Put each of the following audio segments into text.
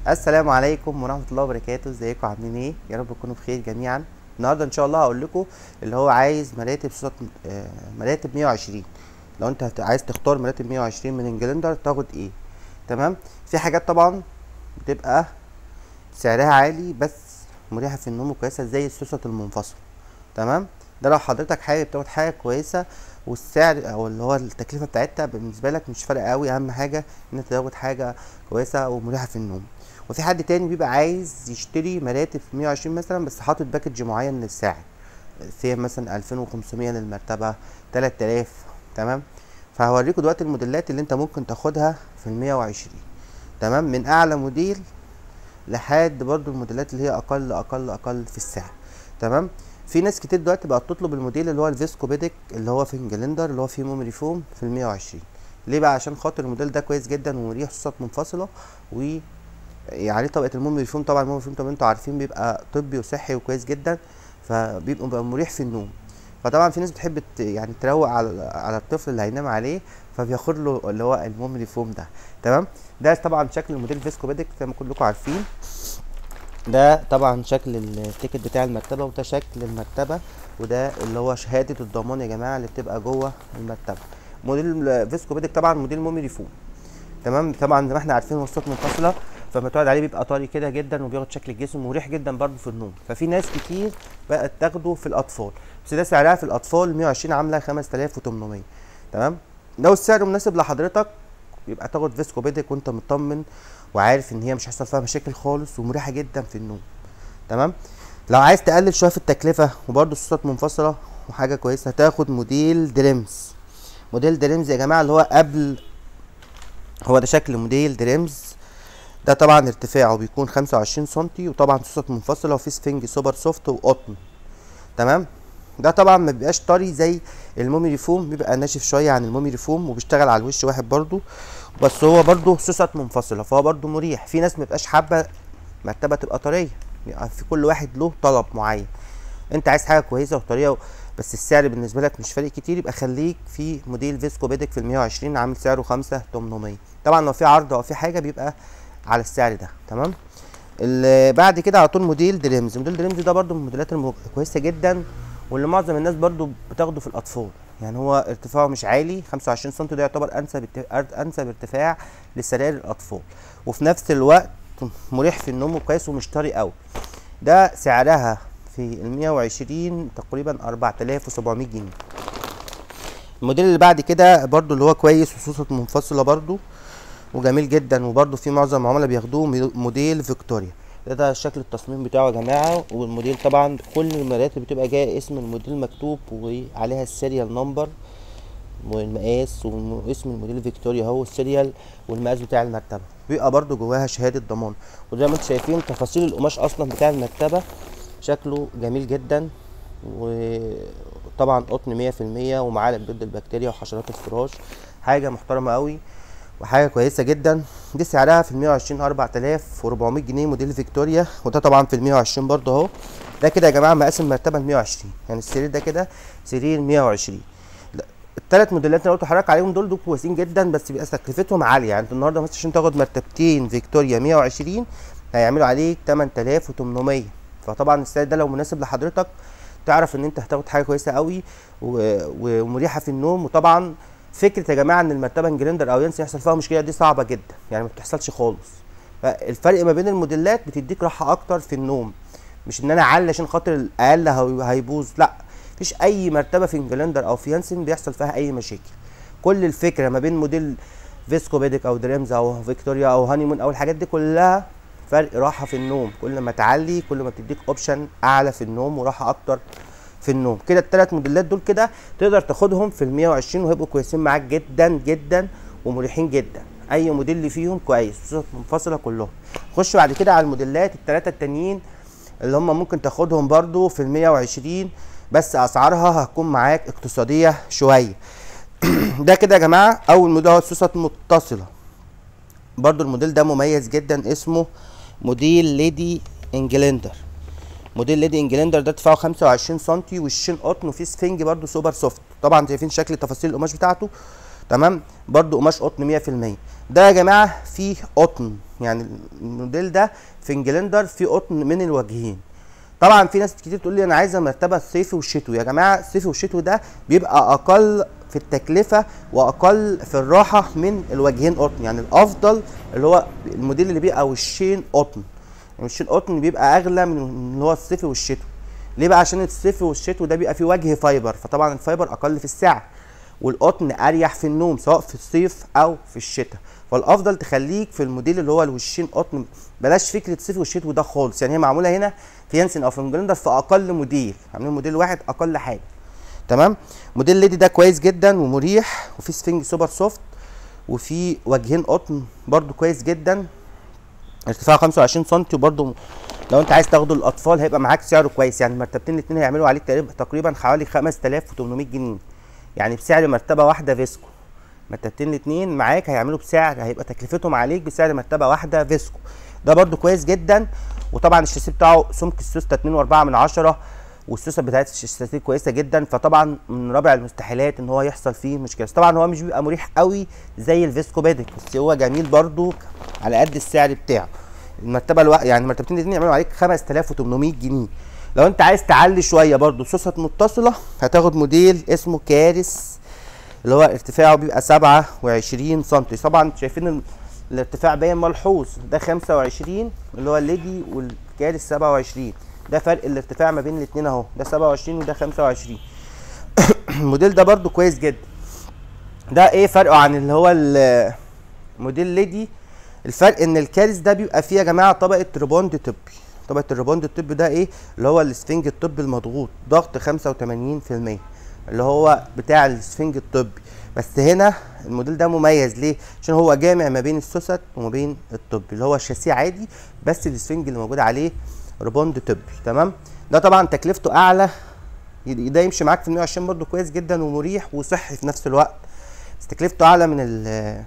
السلام عليكم ورحمه الله وبركاته ازيكم عاملين ايه يا رب تكونوا بخير جميعا النهارده ان شاء الله هقول لكم اللي هو عايز مراتب صوت آه، مراتب 120 لو انت هت- عايز تختار مراتب 120 من انجلندر تاخد ايه تمام في حاجات طبعا بتبقى سعرها عالي بس مريحه في النوم وكويسه زي السوست المنفصل تمام ده لو حضرتك حابب تاخد حاجه كويسه والسعر او اللي هو التكلفه بتاعتها بالنسبه لك مش فارقه قوي اهم حاجه ان انت تاخد حاجه كويسه ومريحه في النوم وفي حد تاني بيبقى عايز يشتري مراتب 120 مثلا بس حاطط باكج معين للسعر في مثلا 2500 للمرتبه 3000 تمام فهوريكم دلوقتي الموديلات اللي انت ممكن تاخدها في ال 120 تمام من اعلى موديل لحد برضو الموديلات اللي هي اقل اقل اقل في السعر تمام في ناس كتير دلوقتي بقت تطلب الموديل اللي هو الفيسكو بيدك اللي هو في انجلندر اللي هو فيه ميموري فوم في ال 120 ليه بقى عشان خاطر الموديل ده كويس جدا ومريح صوت منفصله و يعني طبقه الميموري فوم طبعا الميموري فوم طبعا انتوا عارفين بيبقى طبي وصحي وكويس جدا فبيبقى بقى مريح في النوم فطبعا في ناس بتحب ت- يعني تروق على على الطفل اللي هينام عليه فبياخد له اللي هو الميموري فوم ده تمام ده طبعا شكل الموديل فيسكو بيدك زي ما كلكم عارفين ده طبعا شكل التيكت بتاع المرتبه وده شكل المرتبه وده اللي هو شهاده الضمان يا جماعه اللي بتبقى جوه المرتبه موديل فيسكو بيدك طبعا موديل ميموري فوم تمام طبعا زي ما احنا عارفين وسط منفصله فلما تقعد عليه بيبقى طري كده جدا وبياخد شكل الجسم مريح جدا برضه في النوم ففي ناس كتير بقت تاخده في الاطفال بس ده سعرها في الاطفال 120 عامله 5800 تمام لو السعر مناسب لحضرتك يبقى تاخد فيسكو بيدك وانت مطمن وعارف ان هي مش هيحصل فيها مشاكل خالص ومريحه جدا في النوم تمام لو عايز تقلل شويه في التكلفه وبرده الصوت منفصله وحاجه كويسه هتاخد موديل دريمز موديل دريمز يا جماعه اللي هو قبل هو ده شكل موديل دريمز ده طبعا ارتفاعه بيكون 25 سنتي وطبعا صوت منفصله وفي سفنج سوبر سوفت وقطن تمام ده طبعا ما بيبقاش طري زي المومي فوم بيبقى ناشف شويه عن المومي فوم وبيشتغل على الوش واحد برضو بس هو برضو سوست منفصله فهو برضو مريح في ناس ما بيبقاش حابه مرتبه تبقى طريه يعني في كل واحد له طلب معين انت عايز حاجه كويسه وطريه و... بس السعر بالنسبه لك مش فارق كتير يبقى خليك في موديل فيسكو بيدك في ال 120 عامل سعره 5800 طبعا لو في عرض او في حاجه بيبقى على السعر ده تمام اللي بعد كده على طول موديل دريمز موديل دريمز ده برضو من الموديلات الكويسه جدا واللي معظم الناس برضو بتاخده في الاطفال يعني هو ارتفاعه مش عالي 25 سم ده يعتبر انسب ارت- انسب ارتفاع لسراير الاطفال وفي نفس الوقت مريح في النوم وكويس ومش طري قوي ده سعرها في ال 120 تقريبا 4700 جنيه الموديل اللي بعد كده برضو اللي هو كويس وصوصة منفصلة برضو وجميل جدا وبرضو في معظم العملاء بياخدوه مي- موديل فيكتوريا ده ده شكل التصميم بتاعه يا جماعة والموديل طبعا كل المراتب بتبقى جاية اسم الموديل مكتوب وعليها السيريال نمبر والمقاس واسم الموديل فيكتوريا هو السيريال والمقاس بتاع المرتبة بيبقى برضو جواها شهادة ضمان وزي ما انتم شايفين تفاصيل القماش اصلا بتاع المرتبة شكله جميل جدا وطبعا قطن مية في المية ومعالج ضد البكتيريا وحشرات الفراش حاجة محترمة قوي وحاجة كويسة جدا دي سعرها في المية وعشرين أربعة آلاف وربعمية جنيه موديل فيكتوريا وده طبعا في المية وعشرين برضه اهو ده كده يا جماعة مقاس المرتبة المية وعشرين يعني السرير ده كده سرير مية وعشرين الثلاث موديلات اللي قلت لحضرتك عليهم دول دول كويسين جدا بس بيبقى تكلفتهم عاليه يعني انت النهارده مثلا عشان تاخد مرتبتين فيكتوريا 120 هيعملوا عليك 8800 فطبعا السعر ده لو مناسب لحضرتك تعرف ان انت هتاخد حاجه كويسه قوي و- و- ومريحه في النوم وطبعا فكره يا جماعه ان المرتبه انجلندر او ينسى يحصل فيها مشكله دي صعبه جدا يعني ما بتحصلش خالص فالفرق ما بين الموديلات بتديك راحه اكتر في النوم مش ان انا اعلي عشان خاطر الاقل هي- هيبوظ لا مفيش اي مرتبه في انجلندر او في يانسن بيحصل فيها اي مشاكل كل الفكره ما بين موديل فيسكو بيدك او دريمز او فيكتوريا او هانيمون او الحاجات دي كلها فرق راحه في النوم كل ما تعلي كل ما بتديك اوبشن اعلى في النوم وراحه اكتر في النوم كده الثلاث موديلات دول كده تقدر تاخدهم في ال 120 وهيبقوا كويسين معاك جدا جدا ومريحين جدا اي موديل اللي فيهم كويس صوت منفصله كلهم خش بعد كده على الموديلات الثلاثه التانيين اللي هم ممكن تاخدهم برضو في ال 120 بس اسعارها هتكون معاك اقتصاديه شويه ده كده يا جماعه اول موديل هو السوست متصله برضو الموديل ده مميز جدا اسمه موديل ليدي انجلندر موديل ليدي انجلندر ده ارتفاعه 25 سم والشين قطن وفيه سفنج برضو سوبر سوفت طبعا شايفين شكل تفاصيل القماش بتاعته تمام برضو قماش قطن 100% ده يا جماعه فيه قطن يعني الموديل ده فنجلندر فيه قطن من الوجهين طبعا في ناس كتير تقول لي انا عايزه مرتبه الصيفي والشتوي يا جماعه الصيفي والشتوي ده بيبقى اقل في التكلفه واقل في الراحه من الوجهين قطن يعني الافضل اللي هو الموديل اللي بيبقى وشين قطن وشين قطن بيبقى اغلى من اللي هو الصيفي والشتوي ليه بقى عشان الصيفي والشتوي ده بيبقى فيه وجه فايبر فطبعا الفايبر اقل في السعر والقطن اريح في النوم سواء في الصيف او في الشتاء فالافضل تخليك في الموديل اللي هو الوشين قطن بلاش فكره صيفي والشتوي ده خالص يعني هي معموله هنا في يانسن او في انجلندر في اقل موديل عاملين موديل واحد اقل حاجه تمام موديل ليدي ده كويس جدا ومريح وفي سفنج سوبر سوفت وفي وجهين قطن برده كويس جدا ارتفاعه 25 سم وبرده لو انت عايز تاخده للاطفال هيبقى معاك سعره كويس يعني المرتبتين الاثنين هيعملوا عليك تقريبا تقريبا حوالي 5800 جنيه يعني بسعر مرتبه واحده فيسكو مرتبتين الاثنين معاك هيعملوا بسعر هيبقى تكلفتهم عليك بسعر مرتبه واحده فيسكو ده برده كويس جدا وطبعا الشاسيه بتاعه سمك السوسته 2.4 من عشرة والسوسه بتاعت الشاسيه كويسه جدا فطبعا من رابع المستحيلات ان هو يحصل فيه مشكله بس طبعا هو مش بيبقى مريح قوي زي الفيسكو بادك بس هو جميل برده على قد السعر بتاعه المرتبه الو... يعني المرتبتين الاثنين يعملوا عليك 5800 جنيه لو انت عايز تعلي شويه برده سوست متصله هتاخد موديل اسمه كارث اللي هو ارتفاعه بيبقى 27 سم طبعا شايفين ال- الارتفاع باين ملحوظ ده 25 اللي هو الليدي والكارث 27 ده فرق الارتفاع ما بين الاثنين اهو ده 27 وده 25 الموديل ده برده كويس جدا ده ايه فرقه عن اللي هو ال- موديل ليدي الفرق ان الكارث ده بيبقى فيه يا جماعه طبقه ريبوند طبي طبقه الريبوند الطبي ده ايه اللي هو السفنج الطبي المضغوط ضغط 85% اللي هو بتاع السفنج الطبي بس هنا الموديل ده مميز ليه عشان هو جامع ما بين السوست وما بين الطبي اللي هو الشاسيه عادي بس السفنج اللي موجود عليه ريبوند طبي تمام ده طبعا تكلفته اعلى ده يمشي معاك في 120 برضه كويس جدا ومريح وصحي في نفس الوقت بس تكلفته اعلى من ال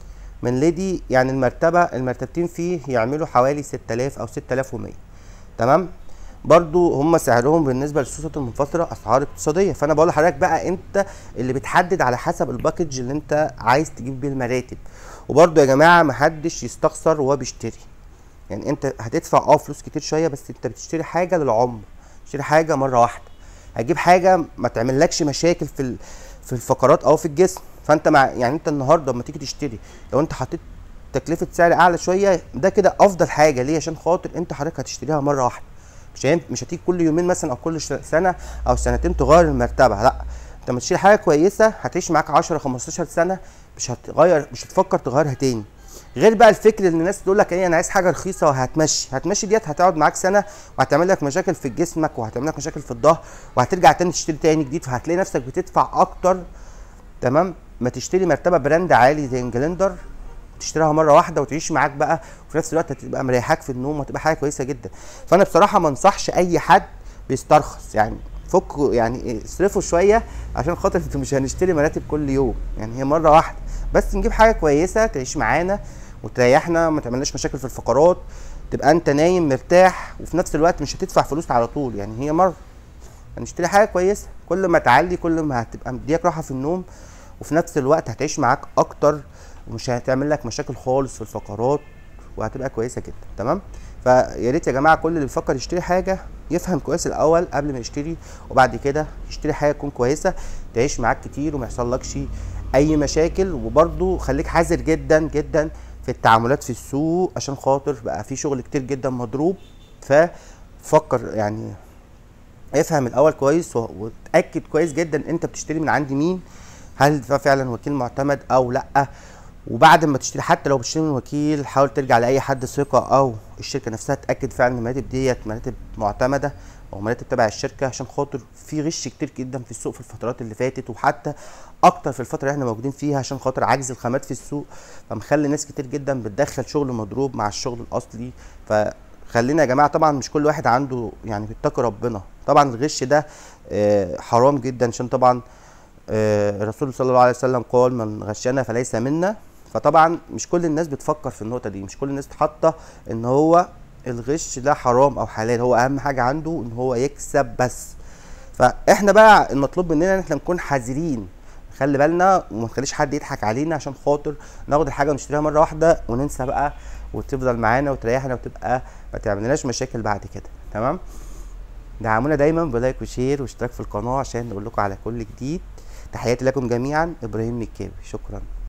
من ليدي يعني المرتبه المرتبتين فيه يعملوا حوالي 6000 او 6100 تمام برضو هم سعرهم بالنسبه للسوسات المنفصله اسعار اقتصاديه فانا بقول لحضرتك بقى انت اللي بتحدد على حسب الباكج اللي انت عايز تجيب بيه المراتب وبرضو يا جماعه محدش يستخسر وهو بيشتري يعني انت هتدفع اه فلوس كتير شويه بس انت بتشتري حاجه للعمر تشتري حاجه مره واحده هتجيب حاجه ما تعملكش مشاكل في ال- في الفقرات او في الجسم فانت مع يعني انت النهارده لما تيجي تشتري لو انت حطيت تكلفه سعر اعلى شويه ده كده افضل حاجه ليه عشان خاطر انت حضرتك هتشتريها مره واحده مش هين- مش هتيجي كل يومين مثلا او كل ش- سنه او سنتين تغير المرتبه لا انت لما تشتري حاجه كويسه هتعيش معاك 10 15 سنه مش هتغير مش هتفكر تغيرها تاني غير بقى الفكر ان الناس تقول لك ايه انا عايز حاجه رخيصه وهتمشي هتمشي ديت هتقعد معاك سنه وهتعمل لك مشاكل في جسمك وهتعمل لك مشاكل في الظهر وهترجع تاني تشتري تاني جديد فهتلاقي نفسك بتدفع اكتر تمام ما تشتري مرتبه براند عالي زي انجلندر تشتريها مره واحده وتعيش معاك بقى وفي نفس الوقت هتبقى مريحاك في النوم وهتبقى حاجه كويسه جدا فانا بصراحه ما انصحش اي حد بيسترخص يعني فكوا يعني إيه، اصرفوا شويه عشان خاطر انتوا مش هنشتري مراتب كل يوم يعني هي مره واحده بس نجيب حاجه كويسه تعيش معانا وتريحنا ما تعملناش مشاكل في الفقرات تبقى انت نايم مرتاح وفي نفس الوقت مش هتدفع فلوس على طول يعني هي مره هنشتري حاجه كويسه كل ما تعلي كل ما هتبقى مديك راحه في النوم وفي نفس الوقت هتعيش معاك اكتر ومش هتعمل لك مشاكل خالص في الفقرات وهتبقى كويسه جدا تمام فيا ريت يا جماعه كل اللي بيفكر يشتري حاجه يفهم كويس الاول قبل ما يشتري وبعد كده يشتري حاجه تكون كويسه تعيش معاك كتير وما يحصلكش اي مشاكل وبرده خليك حذر جدا جدا في التعاملات في السوق عشان خاطر بقى في شغل كتير جدا مضروب ففكر يعني افهم الاول كويس و- وتاكد كويس جدا انت بتشتري من عند مين هل ده فعلا وكيل معتمد او لا وبعد ما تشتري حتى لو بتشتري من وكيل حاول ترجع لاي حد ثقه او الشركه نفسها تاكد فعلا ان المراتب ديت مراتب معتمده او مراتب تبع الشركه عشان خاطر في غش كتير جدا في السوق في الفترات اللي فاتت وحتى اكتر في الفتره اللي احنا موجودين فيها عشان خاطر عجز الخامات في السوق فمخلي ناس كتير جدا بتدخل شغل مضروب مع الشغل الاصلي فخلينا يا جماعه طبعا مش كل واحد عنده يعني بيتقي ربنا طبعا الغش ده آه، حرام جدا عشان طبعا آه، الرسول صلى الله عليه وسلم قال من غشنا فليس منا فطبعا مش كل الناس بتفكر في النقطه دي مش كل الناس حاطه ان هو الغش ده حرام او حلال هو اهم حاجه عنده ان هو يكسب بس فاحنا بقى المطلوب مننا ان احنا نكون حذرين خلي بالنا وما تخليش حد يضحك علينا عشان خاطر ناخد الحاجه ونشتريها مره واحده وننسى بقى وتفضل معانا وتريحنا وتبقى ما تعملناش مشاكل بعد كده تمام دعمونا دايما بلايك وشير واشتراك في القناه عشان نقول لكم على كل جديد تحياتي لكم جميعا ابراهيم مكاوي شكرا